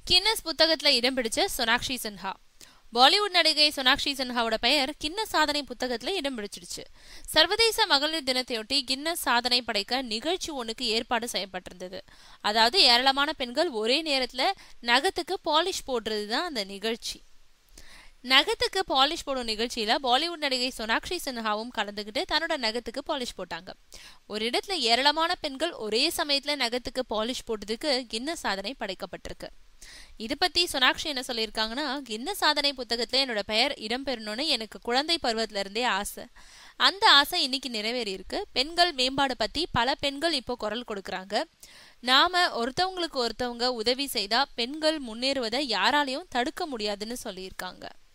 Guinness புத்தகத்துல இடம் பிடிச்ச சோனாக்ஷி சின்ஹா பாலிவுட் நடிகை சோனாக்ஷி சின்ஹாவோட பெயர் கின்னஸ் சாதனை புத்தகத்துல இடம் பிடிச்சிருச்சு சர்வதேச மகளிர் தினத்தையொட்டி கின்னஸ் சாதனை படைக்க நிகழ்ச்சி ஒண்ணுக்கு ஏற்பாடு செய்யப்பட்டிருந்தது அதாவது ஏராளமான பெண்கள் ஒரே நேரத்துல நகத்துக்கு பாலிஷ் போடுறது தான் அந்த நிகழ்ச்சி நகத்துக்கு பாலிஷ் போடும் நிகழ்ச்சியில பாலிவுட் நடிகை சோனாக்ஷி சின்ஹாவும் கலந்துகிட்டு தன்னோட நகத்துக்கு பாலிஷ் போட்டாங்க ஒரு இடத்துல ஏராளமான பெண்கள் ஒரே சமயத்துல நகத்துக்கு பாலிஷ் போட்டதுக்கு கின்னஸ் சாதனை படைக்கப்பட்டிருக்கு இது பத்தி சோனாக்ஷி என்ன சொல்லியிருக்காங்கன்னா கின்னஸ் சாதனை புத்தகத்துல என்னோட பெயர் இடம்பெறணும்னு எனக்கு குழந்தை பருவத்துல இருந்தே ஆசை அந்த ஆசை இன்னைக்கு நிறைவேறி இருக்கு பெண்கள் மேம்பாடு பத்தி பல பெண்கள் இப்போ குரல் கொடுக்கறாங்க நாம ஒருத்தவங்களுக்கு ஒருத்தவங்க உதவி செய்தா பெண்கள் முன்னேறுவதை யாராலையும் தடுக்க முடியாதுன்னு சொல்லியிருக்காங்க